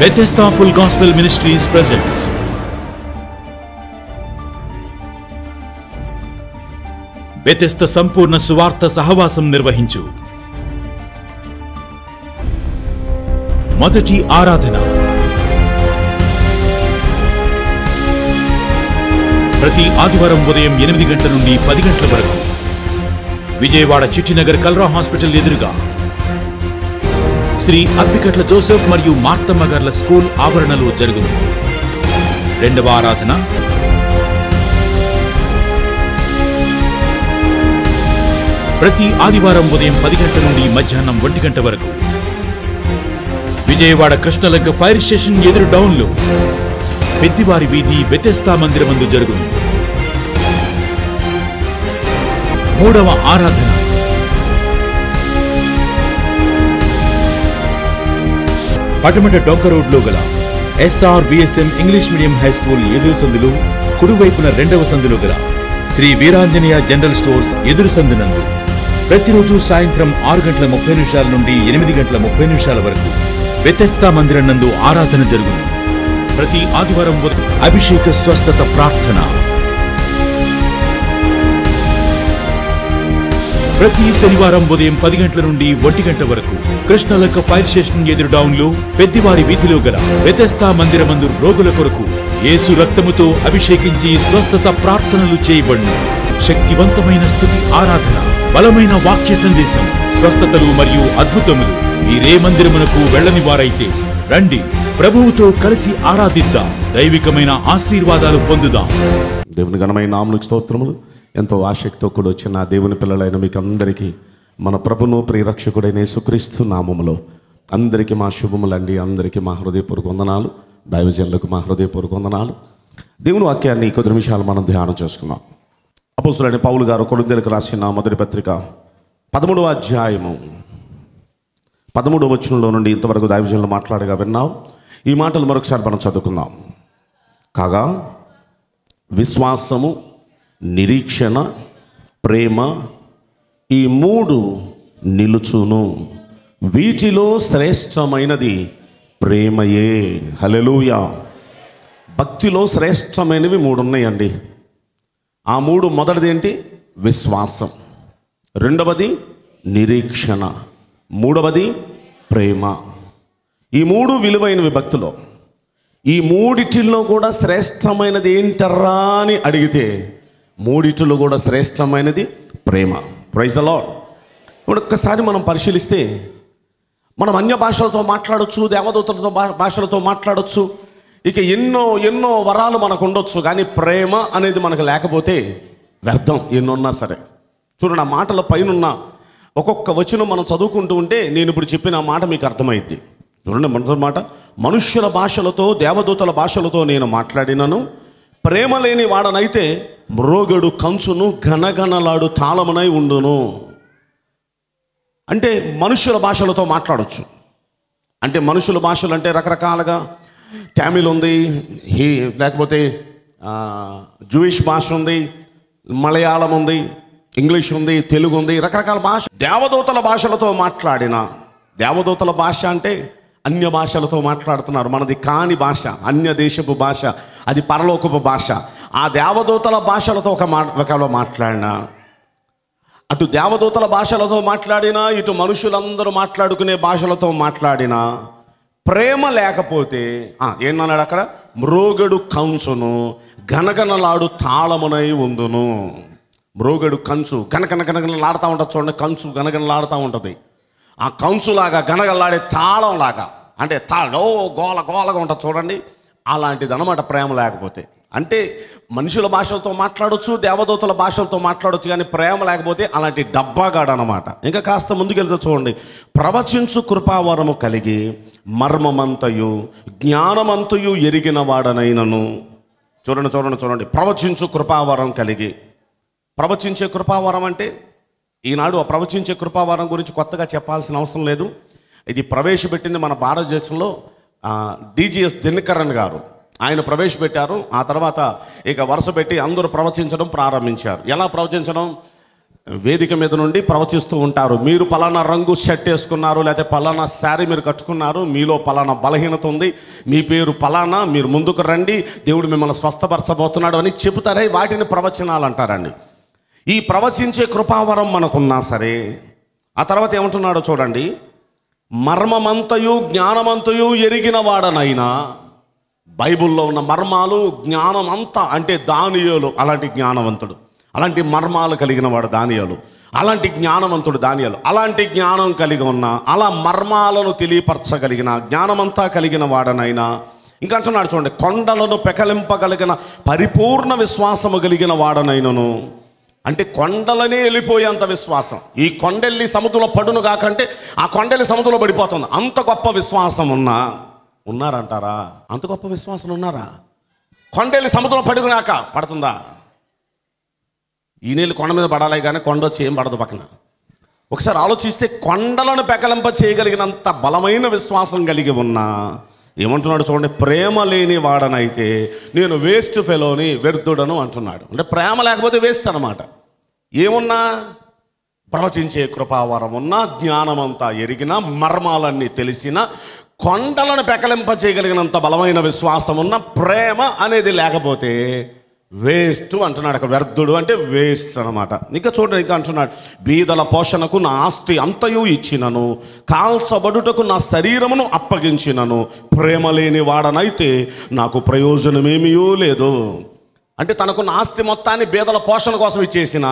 Bethesda Full Gospel Ministries presents Bethesda సంపూర్ణ సువార్త సహవాసం నిర్వహించు మొదటి ఆరాధన ప్రతి ఆదివారం ఉదయం ఎనిమిది గంటల నుండి పది గంటల వరకు విజయవాడ చిట్టినగర్ కల్రా హాస్పిటల్ ఎదురుగా శ్రీ అప్పికట్ల జోసెఫ్ మరియు మార్తమ్మ గార్ల స్కూల్ ఆవరణలో జరుగును రెండవ ఆరాధన ప్రతి ఆదివారం ఉదయం పది గంటల నుండి మధ్యాహ్నం ఒంటి గంట వరకు విజయవాడ కృష్ణలంక ఫైర్ స్టేషన్ ఎదురు డౌన్లో పెద్దివారి వీధి బెతెస్తా మందిరమందు జరుగును మూడవ ఆరాధన పటమట డొంక రోడ్లో గల SR VSM English medium high school ఎదురు సందులు కుడివైపున రెండవ సందులో గల శ్రీ వీరాంజనేయ జనరల్ స్టోర్స్ ఎదురు సందునందు ప్రతిరోజు సాయంత్రం ఆరు గంటల ముప్పై నిమిషాల నుండి ఎనిమిది గంటల ముప్పై నిమిషాల వరకు వ్యతస్థా మందిరం నందు ఆరాధన జరుగును ప్రతి ఆదివారం ఉదయం అభిషేక స్వస్థత ప్రార్థన ప్రతి శనివారం ఉదయం పది గంటల నుండి ఒంటి గంట వరకు కృష్ణలక్క ఫైర్ స్టేషన్ ఎదురు డౌన్ లో పెద్దివారి వీధిలో గల వ్యతస్థా మందిరమందు రోగుల కొరకు యేసు రక్తముతో అభిషేకించి స్వస్థత ప్రార్థనలు చేయబడును శక్తివంతమైన స్థుతి ఆరాధన బలమైన వాక్య సందేశం స్వస్థతలు మరియు అద్భుతములు మీరే మందిరమునకు వెళ్ళని వారైతే రండి ప్రభువుతో కలిసి ఆరాధిద్దాం దైవికమైన ఆశీర్వాదాలు పొందుదాం దేవుని ఘనమైన నామలకు స్తోత్రములు ఎంతో ఆసక్తితో కూడా వచ్చిన ఆ దేవుని పిల్లలైన మీకు అందరికీ మన ప్రభును ప్రియరక్షకుడైన యేసుక్రీస్తు నామములో అందరికీ మా శుభములండి అందరికీ మా హృదయపూర్వక వందనాలు దైవజనులకు మా హృదయపూర్వక వందనాలు దేవుని వాక్యాన్ని కొద్ది నిమిషాలు మనం ధ్యానం చేసుకుందాం అపోసులైన పౌలు గారు కొడుందెలకు రాసిన మొదటి పత్రిక పదమూడవ అధ్యాయము పదమూడవ వచనంలో నుండి ఇంతవరకు దైవజనులు మాట్లాడగా విన్నాం ఈ మాటలు మరొకసారి మనం చదువుకుందాం కాగా విశ్వాసము నిరీక్షణ ప్రేమ ఈ మూడు నిలుచును వీటిలో శ్రేష్టమైనది ప్రేమయే హలెలూయా భక్తిలో శ్రేష్టమైనవి మూడు ఉన్నాయండి ఆ మూడు మొదటిది ఏంటి విశ్వాసం రెండవది నిరీక్షణ మూడవది ప్రేమ ఈ మూడు విలువైనవి భక్తిలో ఈ మూడిటిల్లో కూడా శ్రేష్టమైనది ఏంటర్రా అని అడిగితే మూడిటిలో కూడా శ్రేష్టమైనది ప్రేమ ప్రైజ్ అలా ఇప్పుడు ఒక్కసారి మనం పరిశీలిస్తే మనం అన్య భాషలతో మాట్లాడొచ్చు దేవదూతలతో భా- భాషలతో మాట్లాడొచ్చు ఇక ఎన్నో ఎన్నో వరాలు మనకు ఉండొచ్చు కానీ ప్రేమ అనేది మనకు లేకపోతే వ్యర్థం ఎన్నున్నా సరే చూడండి ఆ మాటల పైనున్న ఒక్కొక్క వచనం మనం చదువుకుంటూ ఉంటే నేను ఇప్పుడు చెప్పిన ఆ మాట మీకు అర్థమైద్ది చూడండి మొదటి మాట మనుష్యుల భాషలతో దేవదూతల భాషలతో నేను మాట్లాడినను ప్రేమ లేని వాడనైతే మ్రోగడు కంచును ఘనఘనలాడు తాళమునై ఉండును అంటే మనుషుల భాషలతో మాట్లాడొచ్చు అంటే మనుషుల భాషలు అంటే రకరకాలుగా టామిల్ ఉంది హీ లేకపోతే ఆ, జూయిష్ భాష ఉంది మలయాళం ఉంది ఇంగ్లీష్ ఉంది తెలుగు ఉంది రకరకాల భాష దేవదూతల భాషలతో మాట్లాడిన దేవదూతల భాష అంటే అన్య భాషలతో మాట్లాడుతున్నారు మనది కాని భాష అన్య దేశపు భాష అది పరలోకపు భాష ఆ దేవదూతల భాషలతో ఒక మా ఒకవేళ మాట్లాడినా అటు దేవదూతల భాషలతో మాట్లాడినా ఇటు మనుషులందరూ మాట్లాడుకునే భాషలతో మాట్లాడినా ప్రేమ లేకపోతే ఆ, ఏంటన్నాడు అక్కడ మ్రోగడు కంచును గనగనలాడు తాళమునై ఉందును మ్రోగడు కంచు గనగన గనగనలాడుతూ ఉంటుంది చూడండి కంచు గనగనలాడుతూ ఉంటుంది ఆ కంచులాగా గనగలాడే తాళంలాగా అంటే తాళం ఓ గోల గోలగా ఉంటుంది చూడండి అలాంటిది అనమాట ప్రేమ లేకపోతే అంటే మనుషుల భాషలతో మాట్లాడొచ్చు దేవదూతల భాషలతో మాట్లాడొచ్చు కానీ ప్రేమ లేకపోతే అలాంటి డబ్బాగాడు అనమాట ఇంకా కాస్త ముందుకెళ్తే చూడండి ప్రవచించు కృపావరము కలిగి మర్మమంతయు జ్ఞానమంతయు ఎరిగిన వాడనైనను చూడండి చూడండి చూడండి ప్రవచించు కృపావరం కలిగి ప్రవచించే కృపావరం అంటే ఈనాడు ఆ ప్రవచించే కృపావరం గురించి కొత్తగా చెప్పాల్సిన అవసరం లేదు ఇది ప్రవేశపెట్టింది మన భారతదేశంలో డిజిఎస్ దినకరణ్ గారు ఆయన ప్రవేశపెట్టారు ఆ తర్వాత ఇక వరుస పెట్టి అందరూ ప్రవచించడం ప్రారంభించారు ఎలా ప్రవచించడం వేదిక మీద నుండి ప్రవచిస్తూ ఉంటారు మీరు పలానా రంగు షర్ట్ వేసుకున్నారు లేకపోతే పలానా శారీ మీరు కట్టుకున్నారు మీలో పలానా బలహీనత ఉంది మీ పేరు పలానా మీరు ముందుకు రండి దేవుడు మిమ్మల్ని స్వస్థపరచబోతున్నాడు అని చెబుతారే వాటిని ప్రవచనాలు అంటారండి ఈ ప్రవచించే కృపావరం మనకున్నా సరే ఆ తర్వాత ఏమంటున్నాడో చూడండి మర్మమంతయు జ్ఞానమంతయు ఎరిగిన వాడనైనా బైబిల్లో ఉన్న మర్మాలు జ్ఞానం అంతా అంటే దానియోలు అలాంటి జ్ఞానవంతుడు అలాంటి మర్మాలు కలిగిన వాడు దానియాలు అలాంటి జ్ఞానవంతుడు దానియాలు అలాంటి జ్ఞానం కలిగి ఉన్న అలా మర్మాలను తెలియపరచగలిగిన జ్ఞానమంతా కలిగిన వాడనైనా ఇంకా అంటున్నాడు చూడండి కొండలను పెకలింపగలిగిన పరిపూర్ణ విశ్వాసము కలిగిన వాడనైనను అంటే కొండలనే వెళ్ళిపోయేంత విశ్వాసం ఈ కొండెల్లి సముద్రంలో పడును కాకంటే ఆ కొండెల్లి సముద్రంలో పడిపోతుంది అంత గొప్ప విశ్వాసం ఉన్నా ఉన్నారంటారా అంత గొప్ప విశ్వాసం ఉన్నారా కొండెల్లి సముద్రంలో పడుకునాక పడుతుందా ఈ నీళ్ళు కొండ మీద పడాలి కానీ కొండ వచ్చి ఏం పడదు పక్కన ఒకసారి ఆలోచిస్తే కొండలను పెకలింప చేయగలిగినంత బలమైన విశ్వాసం కలిగి ఉన్నా ఏమంటున్నాడు చూడండి ప్రేమ లేని వాడనైతే నేను వేస్ట్ ఫెలోని వ్యర్థుడను అంటున్నాడు అంటే ప్రేమ లేకపోతే వేస్ట్ అనమాట ఏమున్నా ప్రవచించే కృపావరం ఉన్న జ్ఞానమంతా ఎరిగిన మర్మాలన్నీ తెలిసిన కొండలను పెకలింప చేయగలిగినంత బలమైన విశ్వాసం ఉన్న ప్రేమ అనేది లేకపోతే వేస్ట్ అంటున్నాడు అక్కడ వ్యర్థుడు అంటే వేస్ట్ అనమాట ఇంకా చూడండి ఇంకా అంటున్నాడు బీదల పోషణకు నా ఆస్తి అంతయు ఇచ్చినను కాల్చబడుటకు నా శరీరమును అప్పగించినను ప్రేమ లేని వాడనైతే నాకు ప్రయోజనమేమీ లేదు అంటే తనకున్న ఆస్తి మొత్తాన్ని బీదల పోషణ కోసం ఇచ్చేసిన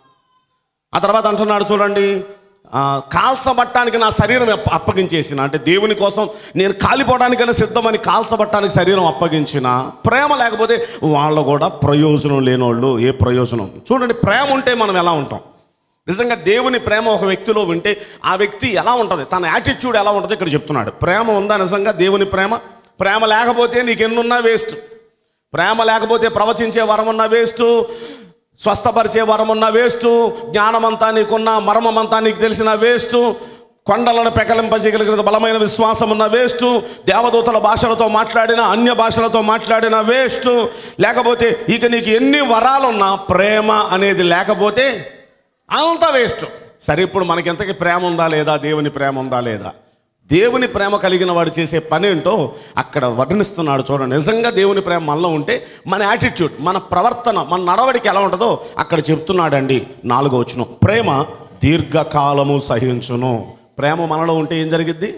ఆ తర్వాత అంటున్నాడు చూడండి ఆ, కాల్చబట్టానికి నా శరీరం అప్ప- అప్పగించేసిన అంటే దేవుని కోసం నేను కాలిపోవడానికైనా సిద్ధమని కాల్చబట్టానికి శరీరం అప్పగించిన ప్రేమ లేకపోతే వాళ్ళు కూడా ప్రయోజనం లేనోళ్ళు ఏ ప్రయోజనం చూడండి ప్రేమ ఉంటే మనం ఎలా ఉంటాం నిజంగా దేవుని ప్రేమ ఒక వ్యక్తిలో వింటే ఆ వ్యక్తి ఎలా ఉంటుంది తన యాటిట్యూడ్ ఎలా ఉంటుంది ఇక్కడ చెప్తున్నాడు ప్రేమ ఉందా నిజంగా దేవుని ప్రేమ ప్రేమ లేకపోతే నీకు ఎన్నున్నా వేస్ట్ ప్రేమ లేకపోతే ప్రవచించే వరం ఉన్న వేస్ట్ స్వస్థపరిచే వరం ఉన్న వేస్ట్ జ్ఞానమంతా నీకున్న మర్మమంతా నీకు తెలిసిన వేస్ట్ కొండలను పెకలింపజేయగలిగిన బలమైన విశ్వాసం ఉన్న వేస్ట్ దేవదూతల భాషలతో మాట్లాడిన అన్య భాషలతో మాట్లాడిన వేస్ట్ లేకపోతే ఇక నీకు ఎన్ని వరాలున్నా ప్రేమ అనేది లేకపోతే అంత వేస్ట్ సరే ఇప్పుడు మనకి ఎంతకి ప్రేమ ఉందా లేదా దేవుని ప్రేమ ఉందా లేదా దేవుని ప్రేమ కలిగిన వాడు చేసే పని ఏంటో అక్కడ వర్ణిస్తున్నాడు చూడండి నిజంగా దేవుని ప్రేమ మనలో ఉంటే మన యాటిట్యూడ్ మన ప్రవర్తన మన నడవడికి ఎలా ఉంటుందో అక్కడ చెప్తున్నాడండి నాలుగో వచ్చును ప్రేమ దీర్ఘకాలము సహించును ప్రేమ మనలో ఉంటే ఏం జరిగిద్ది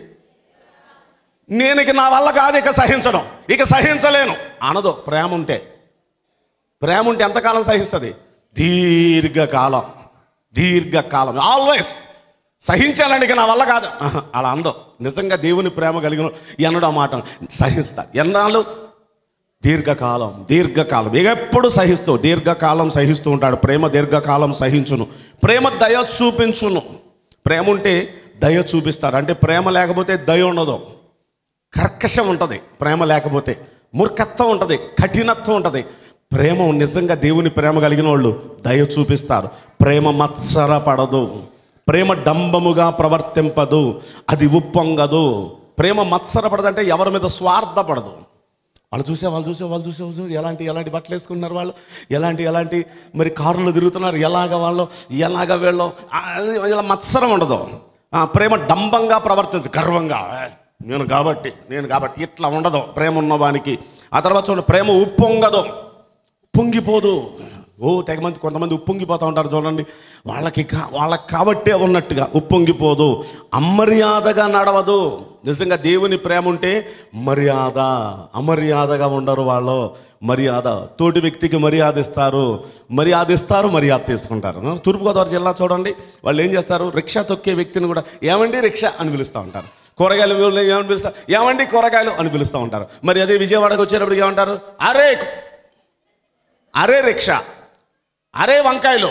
నేను ఇక నా వల్ల కాదు ఇక సహించడం ఇక సహించలేను అనదు ప్రేమ ఉంటే ప్రేమ ఉంటే ఎంతకాలం సహిస్తుంది దీర్ఘకాలం దీర్ఘకాలం ఆల్వేస్ సహించాలండి ఇక నా వల్ల కాదు ఆహా, అలా అందో నిజంగా దేవుని ప్రేమ కలిగిన ఎన్నడో మాట సహిస్తా ఎన్నాళ్ళు దీర్ఘకాలం దీర్ఘకాలం ఇక ఎప్పుడు సహిస్తూ దీర్ఘకాలం సహిస్తూ ఉంటాడు ప్రేమ దీర్ఘకాలం సహించును ప్రేమ దయ చూపించును ప్రేమ ఉంటే దయ చూపిస్తారు అంటే ప్రేమ లేకపోతే దయ ఉండదు కర్కశం ఉంటుంది ప్రేమ లేకపోతే మూర్ఖత్వం ఉంటుంది కఠినత్వం ఉంటుంది ప్రేమ నిజంగా దేవుని ప్రేమ కలిగిన వాళ్ళు దయ చూపిస్తారు ప్రేమ మత్సర పడదు ప్రేమ డంబముగా ప్రవర్తింపదు అది ఉప్పొంగదు ప్రేమ మత్సర పడదంటే ఎవరి మీద స్వార్థపడదు వాళ్ళు చూసే వాళ్ళు చూసే వాళ్ళు చూసే వాళ్ళు చూసే ఎలాంటి ఎలాంటి బట్టలు వేసుకున్నారు వాళ్ళు ఎలాంటి ఎలాంటి మరి కారులో తిరుగుతున్నారు ఎలాగ వాళ్ళు ఎలాగ వీళ్ళు ఆ, ఇలా మత్సరం ఉండదు ఆ, ప్రేమ డంబంగా ప్రవర్తించు గర్వంగా "ఏ, నేను కాబట్టి నేను కాబట్టి ఇట్లా ఉండదు ప్రేమ ఉన్నవానికి ఆ తర్వాత చూడండి ప్రేమ ఉప్పొంగదు పొంగిపోదు ఓ తెగ మంది కొంతమంది ఉప్పొంగిపోతూ ఉంటారు చూడండి వాళ్ళకి కా- వాళ్ళకి కాబట్టే ఉన్నట్టుగా ఉప్పొంగిపోదు అమర్యాదగా నడవదు నిజంగా దేవుని ప్రేమ ఉంటే మర్యాద అమర్యాదగా ఉండరు వాళ్ళు మర్యాద తోటి వ్యక్తికి మర్యాద ఇస్తారు మర్యాద ఇస్తారు మర్యాద తీసుకుంటారు తూర్పుగోదావరి జిల్లా చూడండి వాళ్ళు ఏం చేస్తారు రిక్షా తొక్కే వ్యక్తిని కూడా ఏమండి రిక్షా అని పిలుస్తూ ఉంటారు కూరగాయలు వీళ్ళని ఏమని పిలుస్తారు ఏమండి కూరగాయలు అని పిలుస్తూ ఉంటారు మరి అదే విజయవాడకు వచ్చేటప్పుడు ఏమంటారు అరే అరే రిక్షా అరే వంకాయలు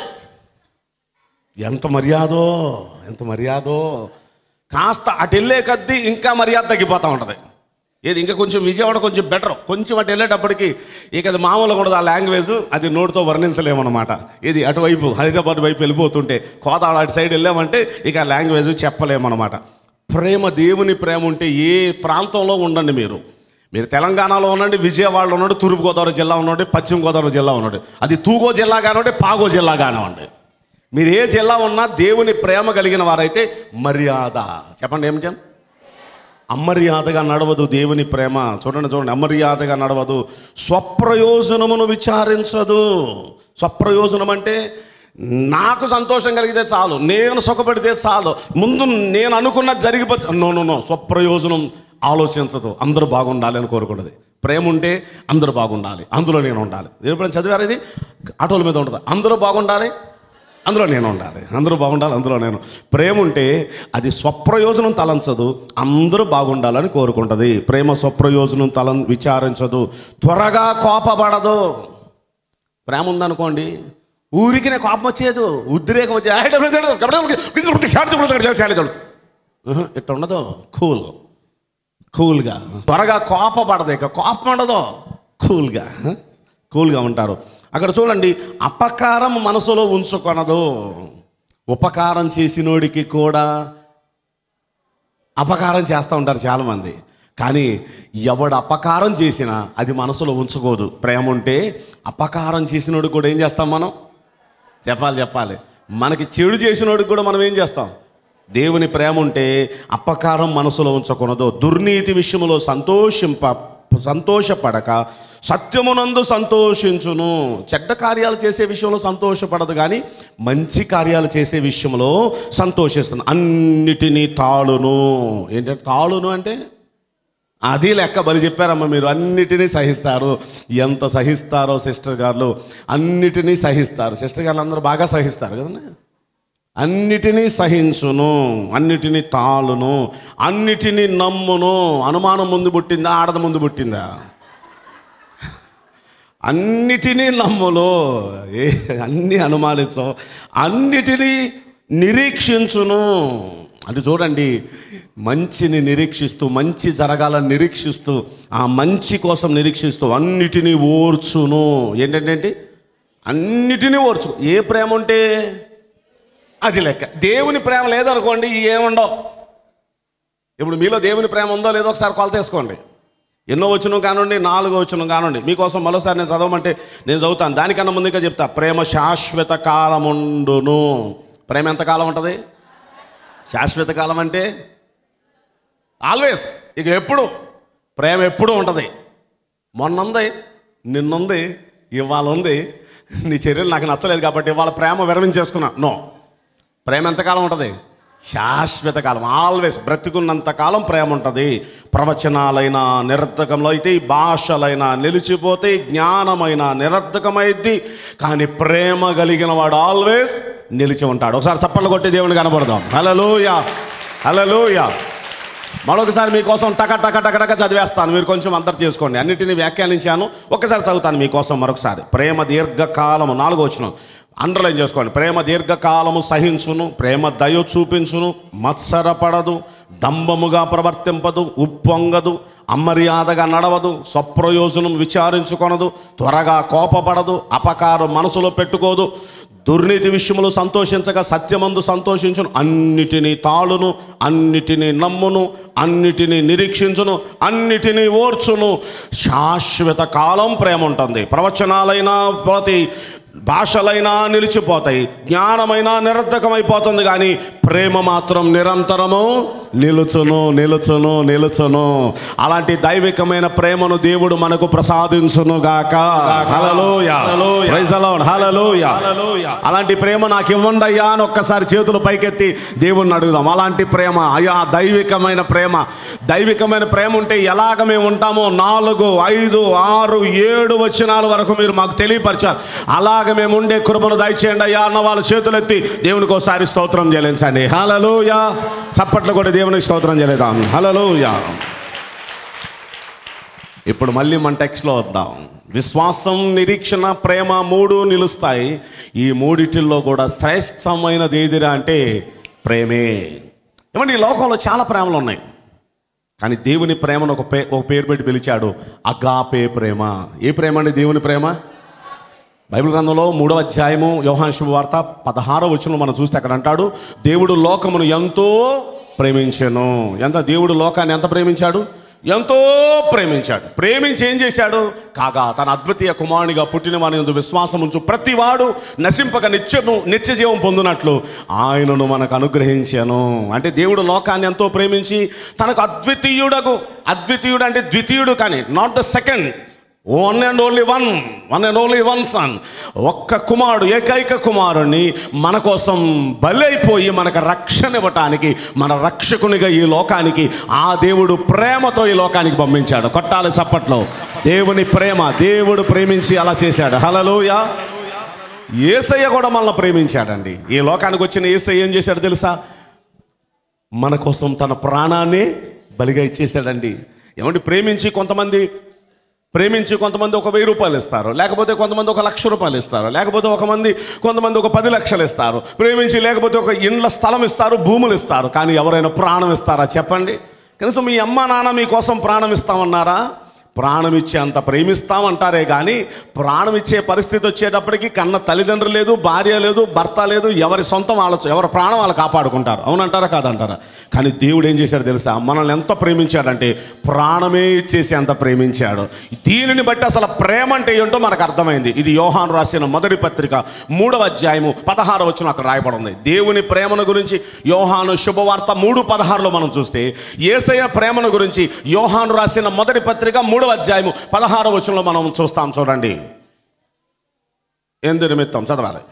ఎంత మర్యాదో ఎంత మర్యాదో కాస్త అటు వెళ్ళే కొద్దీ ఇంకా మర్యాద తగ్గిపోతూ ఉంటుంది ఏది ఇంకా కొంచెం విజయవాడ కొంచెం బెటర్ కొంచెం అటు వెళ్ళేటప్పటికి ఇక అది మామూలుగా ఉండదు ఆ లాంగ్వేజ్ అది నోటితో వర్ణించలేమన్నమాట ఇది అటువైపు హైదరాబాద్ వైపు వెళ్ళిపోతుంటే కోదాడ అటు సైడ్ వెళ్ళామంటే ఇక ఆ లాంగ్వేజ్ చెప్పలేమన్నమాట ప్రేమ దేవుని ప్రేమ ఉంటే ఏ ప్రాంతంలో ఉండండి మీరు మీరు తెలంగాణలో ఉండండి విజయవాడలో ఉండండి తూర్పుగోదావరి జిల్లా ఉండండి పశ్చిమ గోదావరి జిల్లా ఉండండి అది తూగో జిల్లా కానివ్వండి పాగో జిల్లా కానివ్వండి మీరు ఏ జిల్లా ఉన్నా దేవుని ప్రేమ కలిగిన వారైతే మర్యాద చెప్పండి ఏం చెప్పండి అమర్యాదగా నడవదు దేవుని ప్రేమ చూడండి చూడండి అమర్యాదగా నడవదు స్వప్రయోజనమును విచారించదు స్వప్రయోజనం అంటే నాకు సంతోషం కలిగితే చాలు నేను సుఖపడితే చాలు ముందు నేను అనుకున్నది జరిగిపోతే నో నో నో స్వప్రయోజనం ఆలోచించదు అందరూ బాగుండాలి అని కోరుకున్నది ప్రేమ ఉంటే అందరూ బాగుండాలి అందులో నేను ఉండాలి ఎప్పుడైనా చదివారు ఇది ఆటోల మీద ఉంటుంది అందరూ బాగుండాలి అందులో నేను ఉండాలి అందరూ బాగుండాలి అందులో నేను ప్రేమ ఉంటే అది స్వప్రయోజనం తలంచదు అందరూ బాగుండాలని కోరుకుంటుంది ప్రేమ స్వప్రయోజనం తలం విచారించదు త్వరగా కోపపడదు ప్రేమ ఉందనుకోండి ఊరికినే కోపం వచ్చేది ఉద్రేకం వచ్చేది ఇట్లా ఉండదు కూల్ కూల్గా త్వరగా కోపపడదు ఇక కోపం ఉండదు కూల్గా కూల్గా ఉంటారు అక్కడ చూడండి అపకారం మనసులో ఉంచుకొనదు ఉపకారం చేసినోడికి కూడా అపకారం చేస్తూ ఉంటారు చాలామంది కానీ ఎవడు అపకారం చేసినా అది మనసులో ఉంచుకోదు ప్రేమ ఉంటే అపకారం చేసినోడు కూడా ఏం చేస్తాం మనం చెప్పాలి చెప్పాలి మనకి చెడు చేసినోడికి కూడా మనం ఏం చేస్తాం దేవుని ప్రేమ ఉంటే అపకారం మనసులో ఉంచకూడదు దుర్నీతి విషయంలో సంతోషింప సంతోషపడక సత్యమునందు సంతోషించును చెడ్డ కార్యాలు చేసే విషయంలో సంతోషపడదు కానీ మంచి కార్యాలు చేసే విషయంలో సంతోషిస్తుంది అన్నిటినీ తాళును ఏంటంటే తాళును అంటే అది లెక్క బలి చెప్పారమ్మ మీరు అన్నిటినీ సహిస్తారు ఎంత సహిస్తారో సిస్టర్ గారు అన్నిటినీ సహిస్తారు సిస్టర్ గారు అందరూ బాగా సహిస్తారు కదండి అన్నిటినీ సహించును అన్నిటినీ తాళును అన్నిటినీ నమ్మును అనుమానం ముందు పుట్టిందా ఆడద ముందు పుట్టిందా అన్నిటినీ నమ్మును ఏ అన్ని అనుమానించు అన్నిటినీ నిరీక్షించును అది చూడండి మంచిని నిరీక్షిస్తూ మంచి జరగాలని నిరీక్షిస్తూ ఆ మంచి కోసం నిరీక్షిస్తూ అన్నిటినీ ఓర్చును ఏంటంటే అన్నిటినీ ఓర్చు ఏ ప్రేమ ఉంటే అది లెక్క దేవుని ప్రేమ లేదనుకోండి ఏముండవు ఇప్పుడు మీలో దేవుని ప్రేమ ఉందో లేదో ఒకసారి కొలత వేసుకోండి ఎన్నో వచ్చిన కానివ్వండి నాలుగో వచ్చిన కానివ్వండి మీకోసం మరోసారి నేను చదవమంటే నేను చదువుతాను దానికన్నా ముందుగా చెప్తా ప్రేమ శాశ్వత కాలముండును ప్రేమ ఎంత కాలం ఉంటుంది శాశ్వత కాలం అంటే ఆల్వేస్ ఇక ఎప్పుడు ప్రేమ ఎప్పుడు ఉంటుంది మొన్న ఉంది నిన్నుంది ఇవాళ ఉంది నీ చర్యలు నాకు నచ్చలేదు కాబట్టి ఇవాళ ప్రేమ విరమించేసుకున్నా నో ప్రేమ ఎంతకాలం ఉంటుంది శాశ్వత కాలం ఆల్వేస్ బ్రతికున్నంత కాలం ప్రేమ ఉంటుంది ప్రవచనాలైన నిరర్ధకంలో అయితే ఈ భాషలైనా నిలిచిపోతే జ్ఞానమైన నిరర్ధకమైద్ది కానీ ప్రేమ కలిగిన వాడు ఆల్వేస్ నిలిచి ఉంటాడు ఒకసారి చప్పట్లు కొట్టి దేవుని కనబడదాం హలలోయ హలలోయ మరొకసారి మీకోసం టక టక టక టక చదివేస్తాను మీరు కొంచెం అందరు చేసుకోండి అన్నిటిని వ్యాఖ్యానించాను ఒకసారి చదువుతాను మీకోసం మరొకసారి ప్రేమ దీర్ఘకాలము నాలుగో వచ్చిన అండర్లైన్ చేసుకోండి ప్రేమ దీర్ఘకాలము సహించును ప్రేమ దయ చూపించును మత్సరపడదు దంబముగా ప్రవర్తింపదు ఉప్పొంగదు అమర్యాదగా నడవదు స్వప్రయోజనం విచారించుకొనదు త్వరగా కోపపడదు అపకారం మనసులో పెట్టుకోదు దుర్నీతి విషయములు సంతోషించక సత్యమందు సంతోషించును అన్నిటినీ తాళును అన్నిటినీ నమ్మును అన్నిటినీ నిరీక్షించును అన్నిటినీ ఓర్చును శాశ్వత కాలం ప్రేమ ఉంటుంది ప్రవచనాలైనా ప్రతి భాషలైనా నిలిచిపోతాయి జ్ఞానమైనా నిరర్ధకమైపోతుంది కానీ ప్రేమ మాత్రం నిరంతరము నిలుచును నిలుచును నిలుచును అలాంటి దైవికమైన ప్రేమను దేవుడు మనకు ప్రసాదించును గాక హల్లెలూయా. Praise the Lord. హల్లెలూయా. అలాంటి ప్రేమ నాకు ఇవ్వండి అయ్యా అని ఒక్కసారి చేతులు పైకెత్తి దేవుణ్ణి అడుగుదాం అలాంటి ప్రేమ అయ్యా దైవికమైన ప్రేమ దైవికమైన ప్రేమ ఉంటే ఎలాగ మేము ఉంటామో నాలుగు ఐదు ఆరు ఏడు వచనాల వరకు మీరు మాకు తెలియపరిచారు అలాగ మేము ఉండే కృపను దయచేయండి అయ్యా అన్న వాళ్ళ చేతులు ఎత్తి దేవునికి ఒకసారి స్తోత్రం చెల్లించండి హలలోయ చప్పట్లు కూడా దేవునికి స్తోత్రం చెల్లిద్దాం హలలోయ ఇప్పుడు మళ్ళీ మన టెక్స్ట్లో వద్దాం విశ్వాసం నిరీక్షణ ప్రేమ మూడు నిలుస్తాయి ఈ మూడిటిల్లో కూడా శ్రేష్టమైనది ఏదిరా అంటే ప్రేమే ఏమండి ఈ లోకంలో చాలా ప్రేమలు ఉన్నాయి కానీ దేవుని ప్రేమను ఒక పే ఒక పేరు పెట్టి పిలిచాడు అగాపే ప్రేమ ఏ ప్రేమ అండి దేవుని ప్రేమ బైబిల్ గ్రంథంలో మూడవ అధ్యాయము యోహాన్ శుభవార్త పదహారో వచనం మనం చూస్తే అక్కడ అంటాడు దేవుడు లోకమును ఎంతో ప్రేమించెను ఎంత దేవుడు లోకాన్ని ఎంత ప్రేమించాడు ఎంతో ప్రేమించాడు ప్రేమించి ఏం చేశాడు కాగా తన అద్వితీయ కుమారునిగా పుట్టిన వాని యందు విశ్వాసం ఉంచు ప్రతివాడు నశింపక నిత్యము నిత్య జీవం పొందినట్లు ఆయనను మనకు అనుగ్రహించాను అంటే దేవుడు లోకాన్ని ఎంతో ప్రేమించి తనకు అద్వితీయుడకు అద్వితీయుడు అంటే ద్వితీయుడు కానీ not the second one and only one one and only one son ఒక్క కుమారుడు ఏకైక కుమారుణ్ణి మన కోసం బలైపోయి మనకు రక్షణ ఇవ్వటానికి మన రక్షకునిగా ఈ లోకానికి ఆ దేవుడు ప్రేమతో ఈ లోకానికి పంపించాడు కొట్టాలి చప్పట్లో దేవుని ప్రేమ దేవుడు ప్రేమించి అలా చేశాడు హలలోయ ఏసయ్య కూడా మనల్ని ప్రేమించాడండి ఈ లోకానికి వచ్చిన ఏసయ్య ఏం చేశాడు తెలుసా మన కోసం తన ప్రాణాన్ని బలిగా ఇచ్చేసాడండి ఏమంటే ప్రేమించి కొంతమంది ప్రేమించి కొంతమంది ఒక వెయ్యి రూపాయలు ఇస్తారు లేకపోతే కొంతమంది ఒక లక్ష రూపాయలు ఇస్తారు లేకపోతే ఒక మంది కొంతమంది ఒక పది లక్షలు ఇస్తారు ప్రేమించి లేకపోతే ఒక ఇండ్ల స్థలం ఇస్తారు భూములు ఇస్తారు కానీ ఎవరైనా ప్రాణం ఇస్తారా చెప్పండి కనీసం మీ అమ్మ నాన్న మీకోసం ప్రాణం ఇస్తామన్నారా ప్రాణం ఇచ్చే అంత ప్రేమిస్తామంటారే కానీ ప్రాణం ఇచ్చే పరిస్థితి వచ్చేటప్పటికి కన్న తల్లిదండ్రులు లేదు భార్య లేదు భర్త లేదు ఎవరి సొంతం వాళ్ళ ఎవరి ప్రాణం వాళ్ళు కాపాడుకుంటారు అవునంటారా కాదంటారా కానీ దేవుడు ఏం చేశాడు తెలుసా మనల్ని ఎంత ప్రేమించాడంటే ప్రాణమే ఇచ్చేసి అంత ప్రేమించాడు దీనిని బట్టి అసలు ప్రేమ అంటే ఏంటో మనకు అర్థమైంది ఇది యోహాను రాసిన మొదటి పత్రిక మూడవ అధ్యాయము పదహారు వచ్చిన అక్కడ రాయబడి ఉంది దేవుని ప్రేమను గురించి యోహాను శుభవార్త మూడు పదహారులో మనం చూస్తే ఏసయ్య ప్రేమను గురించి యోహాను రాసిన మొదటి పత్రిక మూడవ అధ్యాయము పదహారు వచనంలో మనం చూస్తాం చూడండి ఎందు నిమిత్తం చదవాలి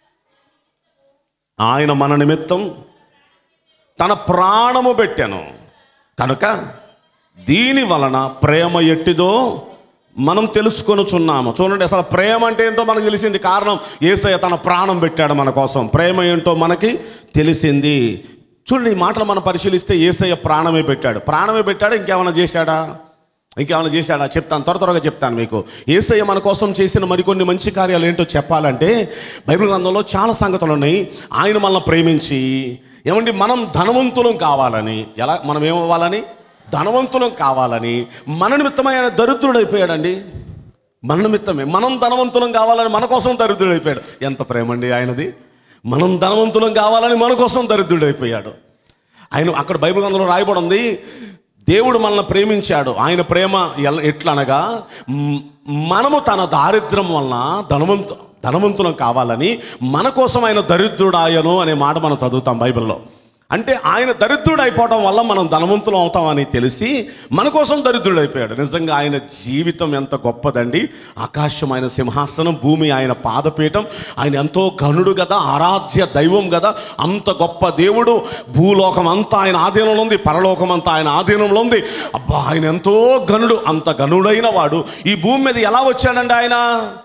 ఆయన మన నిమిత్తం తన ప్రాణము పెట్టాను కనుక దీని వలన ప్రేమ ఎట్టిదో మనం తెలుసుకొనుచున్నాము చూడండి అసలు ప్రేమ అంటే ఏంటో మనకు తెలిసింది కారణం ఏసయ్య తన ప్రాణం పెట్టాడు మన కోసం ప్రేమ ఏంటో మనకి తెలిసింది చూడండి ఈ మాటలు మనం పరిశీలిస్తే ఏసయ్య ప్రాణమే పెట్టాడు ప్రాణమే పెట్టాడు ఇంకేమైనా చేశాడా ఇంకేమైనా చేశాడా చెప్తాను త్వర త్వరగా చెప్తాను మీకు ఏసయ్య మన కోసం చేసిన మరికొన్ని మంచి కార్యాలు ఏంటో చెప్పాలంటే బైబిల్ గ్రంథంలో చాలా సంగతులు ఉన్నాయి ఆయన మనల్ని ప్రేమించి ఏమండి మనం ధనవంతులం కావాలని ఎలా మనం ఏమవ్వాలని ధనవంతులం కావాలని మన నిమిత్తమై ఆయన దరిద్రుడైపోయాడండి మన నిమిత్తమే మనం ధనవంతులం కావాలని మన కోసం దరిద్రుడైపోయాడు ఎంత ప్రేమండి ఆయనది మనం ధనవంతులం కావాలని మన కోసం దరిద్రుడైపోయాడు ఆయన అక్కడ బైబిల్ గ్రంథంలో రాయబడి ఉంది దేవుడు మనల్ని ప్రేమించాడు ఆయన ప్రేమ ఎల- ఎట్లనగా మ్, మనము తన దారిద్ర్యం వలన ధనవంతు ధనవంతులం కావాలని మన కోసం ఆయన దరిద్రుడాయను అనే మాట మనం చదువుతాం బైబిల్లో అంటే ఆయన దరిద్రుడు అయిపోవడం వల్ల మనం ధనవంతులం అవుతామని తెలిసి మన కోసం దరిద్రుడు అయిపోయాడు నిజంగా ఆయన జీవితం ఎంత గొప్పదండి ఆకాశం ఆయన సింహాసనం భూమి ఆయన పాదపీఠం ఆయన ఎంతో ఘనుడు కదా ఆరాధ్య దైవం కదా అంత గొప్ప దేవుడు భూలోకం అంతా ఆయన ఆధీనంలో ఉంది పరలోకం అంతా ఆయన ఆధీనంలో ఉంది అబ్బా ఆయన ఎంతో ఘనుడు అంత ఘనుడైన వాడు ఈ భూమి మీద ఎలా వచ్చాడండి ఆయన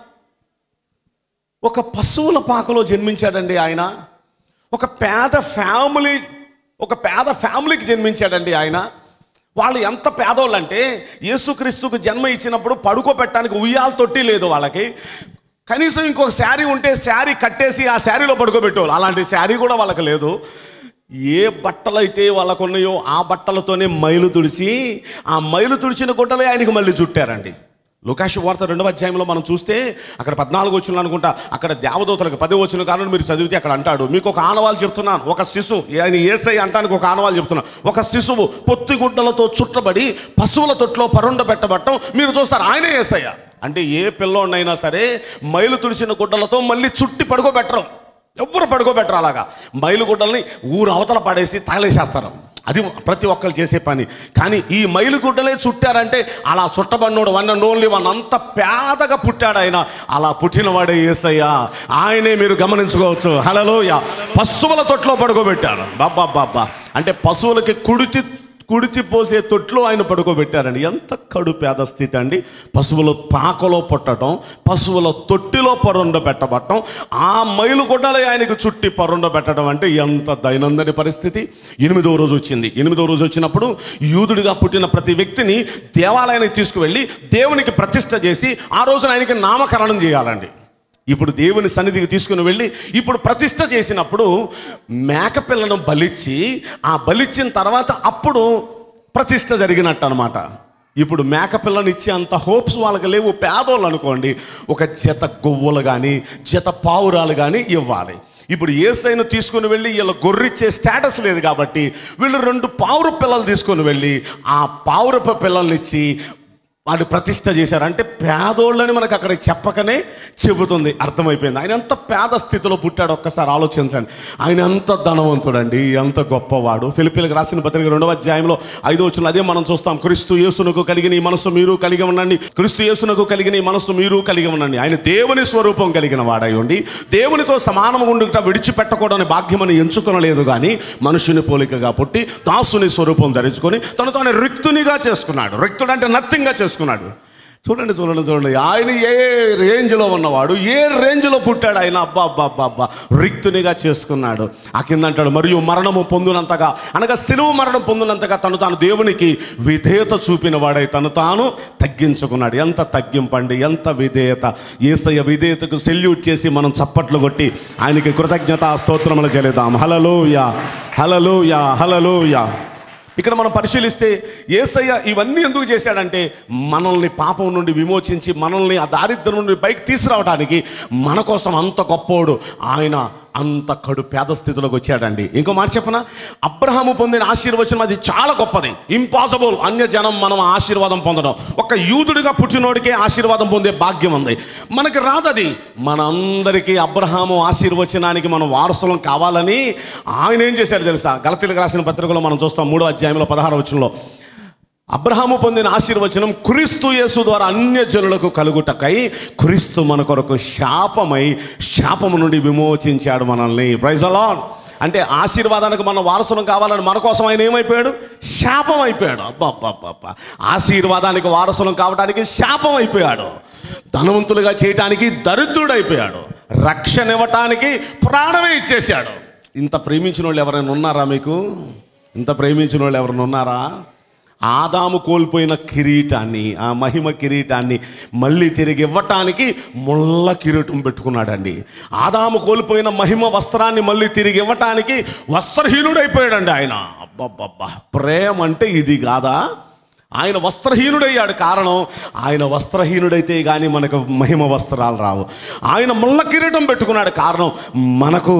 ఒక పశువుల పాకలో జన్మించాడండి ఆయన ఒక పేద ఫ్యామిలీ ఒక పేద ఫ్యామిలీకి జన్మించాడండి ఆయన వాళ్ళు ఎంత పేదోళ్ళు అంటే యేసుక్రీస్తుకు జన్మ ఇచ్చినప్పుడు పడుకోబెట్టడానికి ఉయ్యాల తొట్టి లేదు వాళ్ళకి కనీసం ఇంకొక శారీ ఉంటే శారీ కట్టేసి ఆ శారీలో పడుకోబెట్టేవాళ్ళు అలాంటి శారీ కూడా వాళ్ళకి లేదు ఏ బట్టలు అయితే వాళ్ళకు ఉన్నాయో ఆ బట్టలతోనే మైలు తుడిచి ఆ మైలు తుడిచిన గుడ్డలే ఆయనకి మళ్ళీ చుట్టారండి లుకాషు వార్త రెండవ అధ్యాయంలో మనం చూస్తే అక్కడ పద్నాలుగు వచ్చిన అనుకుంటా అక్కడ దేవదూతలకు పది వచ్చిన కారణం మీరు చదివితే అక్కడ అంటాడు మీకు ఒక ఆనవాలు చెప్తున్నాను ఒక శిశువు ఆయన ఏసై అంటానికి ఒక ఆనవాలు చెప్తున్నాను ఒక శిశువు పొత్తి గుడ్డలతో చుట్టబడి పశువుల తొట్లో పరుండ పెట్టబట్టం మీరు చూస్తారు ఆయనే ఏసయ్య అంటే ఏ పిల్లోడినైనా సరే మైలు తుడిసిన గుడ్డలతో మళ్ళీ చుట్టి పడుకోబెట్టరు ఎవ్వరు పడుకోబెట్టరు అలాగా మైలు గుడ్డల్ని ఊరు అవతల పడేసి తగలేసేస్తారు అది ప్రతి ఒక్కరు చేసే పని కానీ ఈ మైలు గుడ్డలే చుట్టారంటే అలా చుట్టబడినోడు వన్ అండ్ ఓన్లీ వన్ అంత పేదగా పుట్టాడు ఆయన అలా పుట్టినవాడే ఏసయ్యా ఆయనే మీరు గమనించుకోవచ్చు హలలోయ పశువుల తొట్లో పడుకోబెట్టారు బాబా బాబా అంటే పశువులకి కుడితి కుడితి పోసే తొట్లో ఆయన పడుకోబెట్టారండి ఎంత కడు పేద స్థితి అండి పశువుల పాకలో పుట్టడం పశువుల తొట్టిలో పరుండ పెట్టబట్టడం ఆ మైలు గుడ్డలే ఆయనకు చుట్టి పరుండ పెట్టడం అంటే ఎంత దైనందిన పరిస్థితి ఎనిమిదో రోజు వచ్చింది ఎనిమిదో రోజు వచ్చినప్పుడు యూదుడిగా పుట్టిన ప్రతి వ్యక్తిని దేవాలయానికి తీసుకువెళ్ళి దేవునికి ప్రతిష్ట చేసి ఆ రోజున ఆయనకి నామకరణం చేయాలండి ఇప్పుడు దేవుని సన్నిధికి తీసుకుని వెళ్ళి ఇప్పుడు ప్రతిష్ట చేసినప్పుడు మేకపిల్లను బలిచ్చి ఆ బలిచ్చిన తర్వాత అప్పుడు ప్రతిష్ట జరిగినట్టు అనమాట ఇప్పుడు మేకపిల్లను ఇచ్చే అంత హోప్స్ వాళ్ళకి లేవు పేదోళ్ళు అనుకోండి ఒక జత గువ్వలు కానీ జత పావురాలు కానీ ఇవ్వాలి ఇప్పుడు ఏసైను తీసుకుని వెళ్ళి వీళ్ళ గొర్రిచ్చే స్టేటస్ లేదు కాబట్టి వీళ్ళు రెండు పావుర పిల్లలు తీసుకొని వెళ్ళి ఆ పావురపు పిల్లల్ని ఇచ్చి వాడు ప్రతిష్ట చేశారు అంటే పేదోళ్ళని మనకు అక్కడ చెప్పకనే చెబుతుంది అర్థమైపోయింది ఆయన ఎంత పేద స్థితిలో పుట్టాడు ఒక్కసారి ఆలోచించండి ఆయన ఎంత ధనవంతుడండి ఎంత గొప్పవాడు ఫిలిపిలకు రాసిన పత్రిక రెండవ అధ్యాయంలో ఐదో వచ్చిన అదే మనం చూస్తాం క్రీస్తు యేసునకు కలిగిన ఈ మనసు మీరు కలిగి ఉండండి క్రీస్తు యేసునకు కలిగిన ఈ మనసు మీరు కలిగి ఉండండి ఆయన దేవుని స్వరూపం కలిగిన వాడై ఉండి దేవునితో సమానం ఉండుట విడిచిపెట్టకూడని భాగ్యమని ఎంచుకొనలేదు కానీ మనుషుని పోలికగా పుట్టి దాసుని స్వరూపం ధరించుకొని తను తాను రిక్తునిగా చేసుకున్నాడు రిక్తుడు అంటే నథింగ్గా చేసుకున్నాడు చూడండి చూడండి చూడండి ఆయన ఏ రేంజ్లో ఉన్నవాడు ఏ రేంజ్లో పుట్టాడు ఆయన అబ్బా అబ్బా అబ్బా అబ్బా రిక్తునిగా చేసుకున్నాడు ఆ కింద అంటాడు మరియు మరణము పొందినంతగా అనగా సిలువు మరణం పొందినంతగా తను తాను దేవునికి విధేయత చూపిన వాడై తను తాను తగ్గించుకున్నాడు ఎంత తగ్గింపండి ఎంత విధేయత ఏసయ్య విధేయతకు సెల్యూట్ చేసి మనం చప్పట్లు కొట్టి ఆయనకి కృతజ్ఞత స్తోత్రములు చెల్లిద్దాం హలలోయ హలలోయ హలలోయ ఇక్కడ మనం పరిశీలిస్తే ఏసయ్య ఇవన్నీ ఎందుకు చేశాడంటే మనల్ని పాపం నుండి విమోచించి మనల్ని ఆ దారిద్ర్యం నుండి పైకి తీసుకురావడానికి మన కోసం అంత గొప్పోడు ఆయన అంత కడు పేద స్థితిలోకి వచ్చాడండి ఇంకో మాట చెప్పన అబ్రహాము పొందిన ఆశీర్వచనం అది చాలా గొప్పది ఇంపాసిబుల్ అన్య జనం మనం ఆశీర్వాదం పొందడం ఒక యూదుడిగా పుట్టినోడికే ఆశీర్వాదం పొందే భాగ్యం ఉంది మనకి రాదది మనందరికీ అబ్రహాము ఆశీర్వచనానికి మనం వారసులం కావాలని ఆయన ఏం చేశాడు తెలుసా గలతీలకు రాసిన పత్రికలో మనం చూస్తాం మూడో అధ్యాయంలో పదహారు వచనంలో అబ్రహాము పొందిన ఆశీర్వచనం క్రీస్తు యేసు ద్వారా అన్య జనులకు కలుగుటకై క్రీస్తు మన కొరకు శాపమై శాపము నుండి విమోచించాడు మనల్ని ప్రైజ్ అలాన్ అంటే ఆశీర్వాదానికి మన వారసులం కావాలని మన కోసం ఆయన ఏమైపోయాడు శాపం అయిపోయాడు అబ్బా అబ్బా అబ్బా, అబ్బా ఆశీర్వాదానికి వారసులం కావడానికి శాపం అయిపోయాడు ధనవంతులుగా చేయటానికి దరిద్రుడైపోయాడు రక్షణ ఇవ్వటానికి ప్రాణమే ఇచ్చేశాడు ఇంత ప్రేమించిన వాళ్ళు ఎవరైనా ఉన్నారా మీకు ఇంత ప్రేమించిన వాళ్ళు ఎవరైనా ఉన్నారా ఆదాము కోల్పోయిన కిరీటాన్ని ఆ మహిమ కిరీటాన్ని మళ్ళీ తిరిగి ఇవ్వటానికి ముళ్ళ కిరీటం పెట్టుకున్నాడండి ఆదాము కోల్పోయిన మహిమ వస్త్రాన్ని మళ్ళీ తిరిగి ఇవ్వటానికి వస్త్రహీనుడైపోయాడండి ఆయన అబ్బబ్బబ్బా ప్రేమ అంటే ఇది కాదా ఆయన వస్త్రహీనుడయ్యాడు కారణం ఆయన వస్త్రహీనుడైతే కానీ మనకు మహిమ వస్త్రాలు రావు ఆయన ముళ్ళ కిరీటం పెట్టుకున్నాడు కారణం మనకు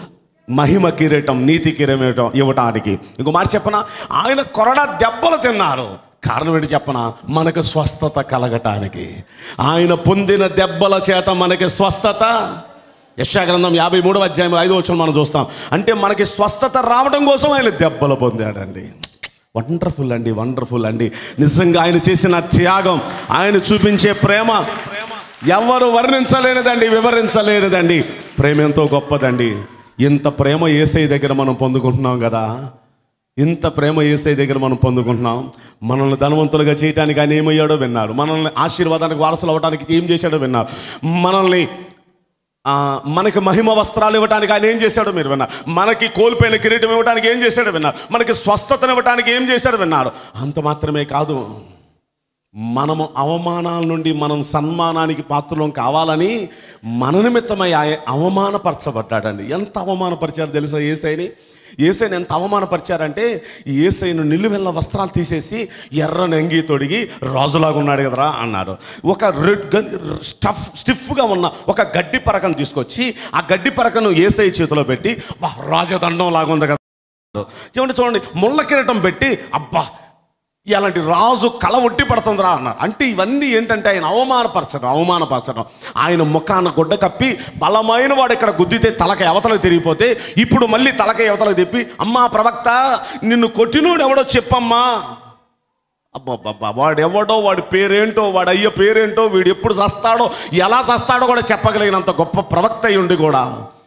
మహిమ కిరీటం నీతి కిరీటం ఇవ్వటానికి ఇంకో మాట చెప్పన ఆయన కొరడ దెబ్బలు తిన్నారు కారణం ఏంటి చెప్పన మనకు స్వస్థత కలగటానికి ఆయన పొందిన దెబ్బల చేత మనకి స్వస్థత యశాగ్రంథం యాభై మూడవ అధ్యాయం ఐదో వచ్చిన మనం చూస్తాం అంటే మనకి స్వస్థత రావడం కోసం ఆయన దెబ్బలు పొందాడండి వండర్ఫుల్ అండి వండర్ఫుల్ అండి నిజంగా ఆయన చేసిన త్యాగం ఆయన చూపించే ప్రేమ ఎవరు వర్ణించలేనిదండి వివరించలేనిదండి ప్రేమ ఎంతో గొప్పదండి ఇంత ప్రేమ ఏసై దగ్గర మనం పొందుకుంటున్నాం కదా ఇంత ప్రేమ ఏసై దగ్గర మనం పొందుకుంటున్నాం మనల్ని ధనవంతులుగా చేయడానికి ఆయన ఏమయ్యాడో విన్నారు మనల్ని ఆశీర్వాదానికి వారసులు అవ్వడానికి ఏం చేశాడో విన్నారు మనల్ని ఆ, మనకి మహిమ వస్త్రాలు ఇవ్వడానికి ఆయన ఏం చేశాడో మీరు విన్నారు మనకి కోల్పోయిన కిరీటం ఇవ్వడానికి ఏం చేశాడో విన్నారు మనకి స్వస్థతను ఇవ్వడానికి ఏం చేశాడో విన్నారు అంత మాత్రమే కాదు మనము అవమానాల నుండి మనం సన్మానానికి పాత్రలం కావాలని మన నిమిత్తమై ఆయన అవమానపరచబడ్డాడండి ఎంత అవమానపరిచారు తెలుసా ఏసైని ఏసైని ఎంత అవమానపరిచారంటే ఏసైను నిలువెల్ల వస్త్రాలు తీసేసి ఎర్రని అంగి తొడిగి రాజులాగా ఉన్నాడు కదరా అన్నారు ఒక రెడ్ గన్ స్టఫ్ స్టిఫ్గా ఉన్న ఒక గడ్డి పరకను తీసుకొచ్చి ఆ గడ్డి పరకను ఏసై చేతిలో పెట్టి "బా, రాజదండం లాగా ఉంది కదా చూడండి చూడండి ముళ్ళ కిరీటం పెట్టి అబ్బా ఇలాంటి రాజు కళ ఒట్టి పడుతుందిరా అన్నారు అంటే ఇవన్నీ ఏంటంటే ఆయన అవమానపరచడం అవమానపరచడం ఆయన ముఖాన గుడ్డ కప్పి బలమైన వాడు ఇక్కడ గుద్దితే తలక అవతలకు తిరిగిపోతే ఇప్పుడు మళ్ళీ తలక అవతలకు తిప్పి అమ్మా ప్రవక్త నిన్ను కొట్టినోడు ఎవడో చెప్పమ్మా అబ్బబ్బబ్బా వాడు ఎవడో వాడి పేరేంటో వాడు అయ్య పేరేంటో వీడు ఎప్పుడు చస్తాడో ఎలా చస్తాడో కూడా చెప్పగలిగినంత గొప్ప ప్రవక్త అయి ఉండి కూడా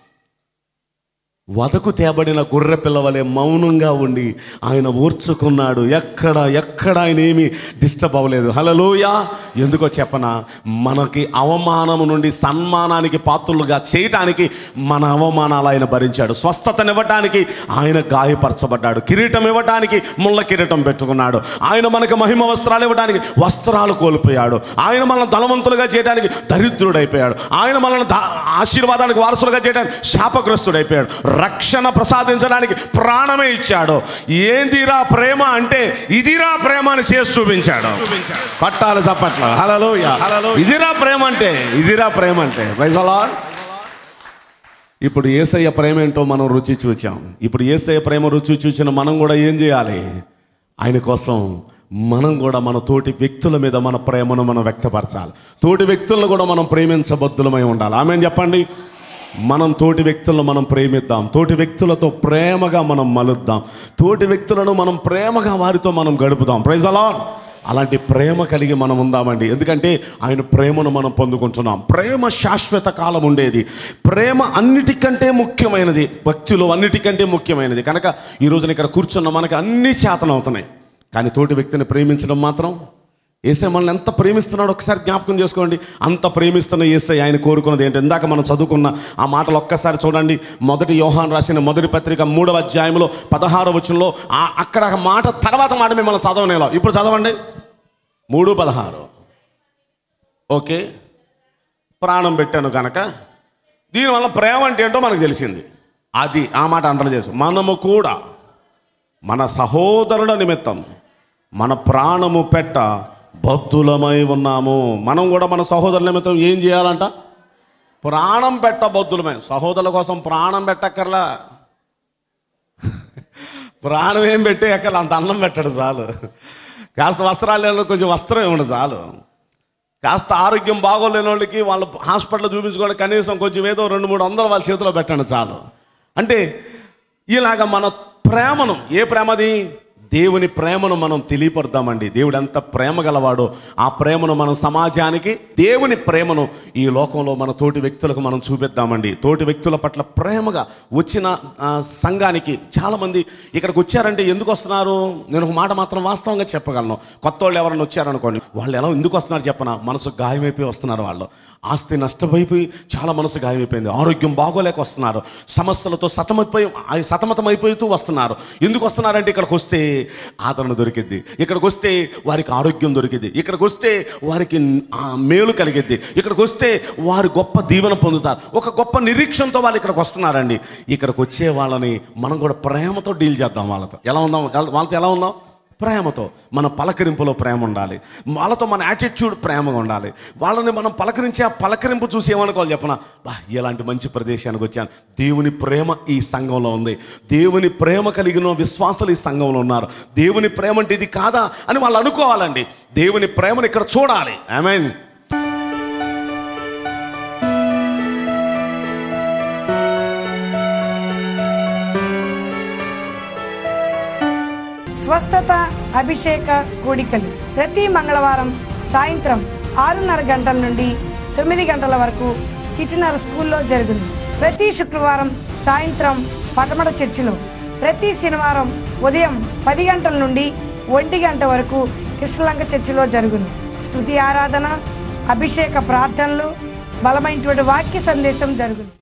వదకు తేబడిన గొర్రె పిల్లవలే మౌనంగా ఉండి ఆయన ఓర్చుకున్నాడు ఎక్కడ ఎక్కడ ఆయన ఏమి డిస్టర్బ్ అవ్వలేదు హలలోయ ఎందుకో చెప్పనా మనకి అవమానము నుండి సన్మానానికి పాత్రలుగా చేయటానికి మన అవమానాలు ఆయన భరించాడు స్వస్థతనివ్వటానికి ఆయన గాయపరచబడ్డాడు కిరీటం ఇవ్వటానికి ముళ్ళ కిరీటం పెట్టుకున్నాడు ఆయన మనకు మహిమ వస్త్రాలు ఇవ్వడానికి వస్త్రాలు కోల్పోయాడు ఆయన మనల్ని ధనవంతులుగా చేయడానికి దరిద్రుడైపోయాడు ఆయన మనల్ని దా- ఆశీర్వాదానికి వారసులుగా చేయడానికి శాపగ్రస్తుడైపోయాడు రక్షణ ప్రసాదించడానికి ప్రాణమే ఇచ్చాడు ఏందిరా ప్రేమ అంటే ఇదిరా ప్రేమ అని చేసి చూపించాడు పట్టాలు చప్పట్లు హలో హలో ఇదిరా ప్రేమ అంటే ఇదిరా ప్రేమ అంటే ప్రైజ్ అలాడ్ ఇప్పుడు ఏసయ్య ప్రేమ ఏంటో మనం రుచి చూచాం ఇప్పుడు ఏసయ్య ప్రేమ రుచి చూసిన మనం కూడా ఏం చేయాలి ఆయన కోసం మనం కూడా మన తోటి వ్యక్తుల మీద మన ప్రేమను మనం వ్యక్తపరచాలి తోటి వ్యక్తులను కూడా మనం ప్రేమించబద్దులమై ఉండాలి ఆమె చెప్పండి మనం తోటి వ్యక్తులను మనం ప్రేమిద్దాం తోటి వ్యక్తులతో ప్రేమగా మనం మలుద్దాం తోటి వ్యక్తులను మనం ప్రేమగా వారితో మనం గడుపుదాం ప్రైజ్ అలా అలాంటి ప్రేమ కలిగి మనం ఉందామండి ఎందుకంటే ఆయన ప్రేమను మనం పొందుకుంటున్నాం ప్రేమ శాశ్వత కాలం ఉండేది ప్రేమ అన్నిటికంటే ముఖ్యమైనది భక్తులు అన్నిటికంటే ముఖ్యమైనది కనుక ఈ రోజున ఇక్కడ కూర్చున్న మనకి అన్ని చేతన అవుతున్నాయి కానీ తోటి వ్యక్తిని ప్రేమించడం మాత్రం ఏసై మనల్ని ఎంత ప్రేమిస్తున్నాడో ఒకసారి జ్ఞాపకం చేసుకోండి అంత ప్రేమిస్తున్న ఏసై ఆయన కోరుకున్నది ఏంటి ఇందాక మనం చదువుకున్న ఆ మాటలు ఒక్కసారి చూడండి మొదటి యోహాన్ రాసిన మొదటి పత్రిక మూడవ అధ్యాయంలో పదహారవ వచనంలో ఆ అక్కడ ఆ మాట తర్వాత మాట మిమ్మల్ని చదవనేలా ఇప్పుడు చదవండి మూడు పదహారు ఓకే ప్రాణం పెట్టాను కనుక దీనివల్ల ప్రేమ అంటే ఏంటో మనకు తెలిసింది అది ఆ మాట అంటారు చేసు మనము కూడా మన సహోదరుల నిమిత్తం మన ప్రాణము పెట్ట బద్దులమై ఉన్నాము మనం కూడా మన సహోదరుల నిమిత్తం ఏం చేయాలంట ప్రాణం పెట్ట బద్దులమై సహోదరుల కోసం ప్రాణం పెట్టక్కర్లా ప్రాణం ఏం పెట్టే ఎక్కడ అంత అన్నం పెట్టడు చాలు కాస్త వస్త్రాలు లేని వాళ్ళకి కొంచెం వస్త్రం ఇవ్వండి చాలు కాస్త ఆరోగ్యం బాగోలేని వాళ్ళకి వాళ్ళ హాస్పిటల్ చూపించుకోవడానికి కనీసం కొంచెం ఏదో రెండు మూడు వందలు వాళ్ళ చేతిలో పెట్టండి చాలు అంటే ఇలాగ మన ప్రేమను ఏ ప్రేమది దేవుని ప్రేమను మనం తెలియపడదామండి దేవుడు ఎంత ప్రేమ గలవాడో ఆ ప్రేమను మనం సమాజానికి దేవుని ప్రేమను ఈ లోకంలో మన తోటి వ్యక్తులకు మనం చూపిద్దామండి తోటి వ్యక్తుల పట్ల ప్రేమగా వచ్చిన ఆ, సంఘానికి చాలామంది ఇక్కడికి వచ్చారంటే ఎందుకు వస్తున్నారు నేను ఒక మాట మాత్రం వాస్తవంగా చెప్పగలను కొత్త వాళ్ళు ఎవరైనా వచ్చారనుకోండి వాళ్ళు ఎలా ఎందుకు వస్తున్నారు చెప్పనా మనసు గాయమైపోయి వస్తున్నారు వాళ్ళు ఆస్తి నష్టమైపోయి చాలా మనసు గాయమైపోయింది ఆరోగ్యం బాగోలేక వస్తున్నారు సమస్యలతో సతమతిపోయి ఆ సతమతం అయిపోతూ వస్తున్నారు ఎందుకు వస్తున్నారంటే ఇక్కడికి వస్తే ఆదరణ దొరికిద్ది ఇక్కడికి వస్తే వారికి ఆరోగ్యం దొరికిద్ది ఇక్కడికి వస్తే వారికి ఆ, మేలు కలిగిద్ది ఇక్కడికి వస్తే వారు గొప్ప దీవెన పొందుతారు ఒక గొప్ప నిరీక్షణతో వాళ్ళు ఇక్కడికి వస్తున్నారండి ఇక్కడికి వచ్చే వాళ్ళని మనం కూడా ప్రేమతో డీల్ చేద్దాం వాళ్ళతో ఎలా ఉందాం వాళ్ళతో ఎలా ఉందాం ప్రేమతో మన పలకరింపులో ప్రేమ ఉండాలి వాళ్ళతో మన యాటిట్యూడ్ ప్రేమగా ఉండాలి వాళ్ళని మనం పలకరించే ఆ పలకరింపు చూసి ఏమనుకోవాలి చెప్పనా బా ఇలాంటి మంచి ప్రదేశానికి వచ్చాను దేవుని ప్రేమ ఈ సంఘంలో ఉంది దేవుని ప్రేమ కలిగిన విశ్వాసాలు ఈ సంఘంలో ఉన్నారు దేవుని ప్రేమ అంటే ఇది కాదా అని వాళ్ళు అనుకోవాలండి దేవుని ప్రేమను ఇక్కడ చూడాలి ఐ మీన్ స్వస్థత అభిషేక కూడికలు ప్రతి మంగళవారం సాయంత్రం ఆరున్నర గంటల నుండి తొమ్మిది గంటల వరకు చిట్టినర స్కూల్లో జరుగును ప్రతి శుక్రవారం సాయంత్రం పటమట చర్చిలో ప్రతి శనివారం ఉదయం పది గంటల నుండి ఒంటి గంట వరకు కృష్ణలంక చర్చిలో జరుగును స్తుతి ఆరాధన అభిషేక ప్రార్థనలు బలమైనటువంటి వాక్య సందేశం జరుగును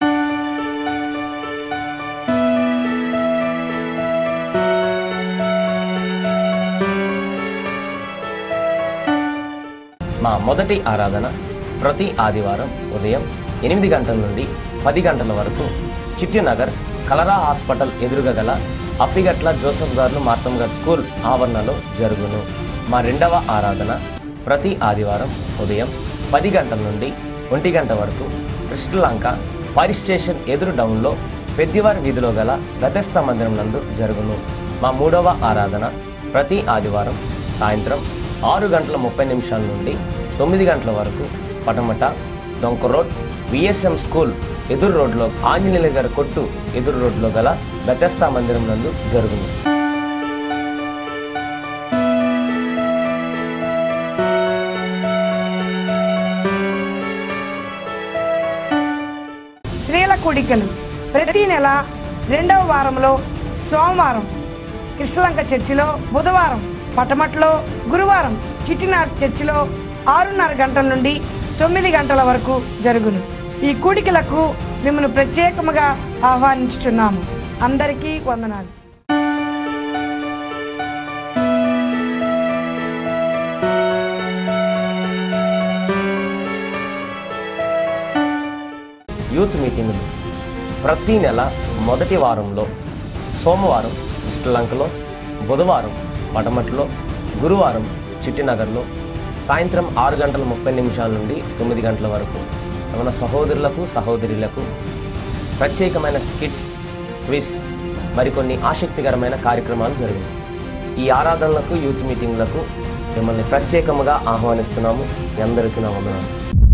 మా మొదటి ఆరాధన ప్రతి ఆదివారం ఉదయం ఎనిమిది గంటల నుండి పది గంటల వరకు చిట్టినగర్ కలరా హాస్పిటల్ ఎదురుగా గల అప్పిగట్ల జోసఫ్ గారు మార్తమ్ గారు స్కూల్ ఆవరణలో జరుగును మా రెండవ ఆరాధన ప్రతి ఆదివారం ఉదయం పది గంటల నుండి ఒంటి గంట వరకు కృష్ణలంక ఫైర్ స్టేషన్ ఎదురు డౌన్లో పెద్దివారి వీధిలో గల గతస్థ మందిరం నందు జరుగును మా మూడవ ఆరాధన ప్రతి ఆదివారం సాయంత్రం ఆరు గంటల ముప్పై నిమిషాల నుండి తొమ్మిది గంటల వరకు పటమట డొంక రోడ్ విఎస్ఎం స్కూల్ ఎదురు రోడ్లో ఆంజనేయుల గారి కొట్టు ఎదురు రోడ్లో గల బెతస్తా మందిరం నందు జరుగును స్త్రీల కూడికలు ప్రతి నెల రెండవ వారంలో సోమవారం కృష్ణలంక చర్చిలో బుధవారం పటమట్లో గురువారం చిట్టినార్ చర్చిలో ఆరున్నర గంటల నుండి తొమ్మిది గంటల వరకు జరుగును ఈ కూడికలకు మిమ్మల్ని ప్రత్యేకముగా ఆహ్వానించుచున్నాము అందరికీ వందనాలు యూత్ మీటింగులు ప్రతి నెల మొదటి వారంలో సోమవారం శ్రీలంకలో బుధవారం పటమట్లో గురువారం చిట్టినగర్లో సాయంత్రం ఆరు గంటల ముప్పై నిమిషాల నుండి తొమ్మిది గంటల వరకు మన సహోదరులకు సహోదరులకు ప్రత్యేకమైన స్కిట్స్ క్విజ్ మరికొన్ని ఆసక్తికరమైన కార్యక్రమాలు జరిగాయి ఈ ఆరాధనలకు యూత్ మీటింగ్లకు మిమ్మల్ని ప్రత్యేకముగా ఆహ్వానిస్తున్నాము మీ అందరికీ నా వందనాలు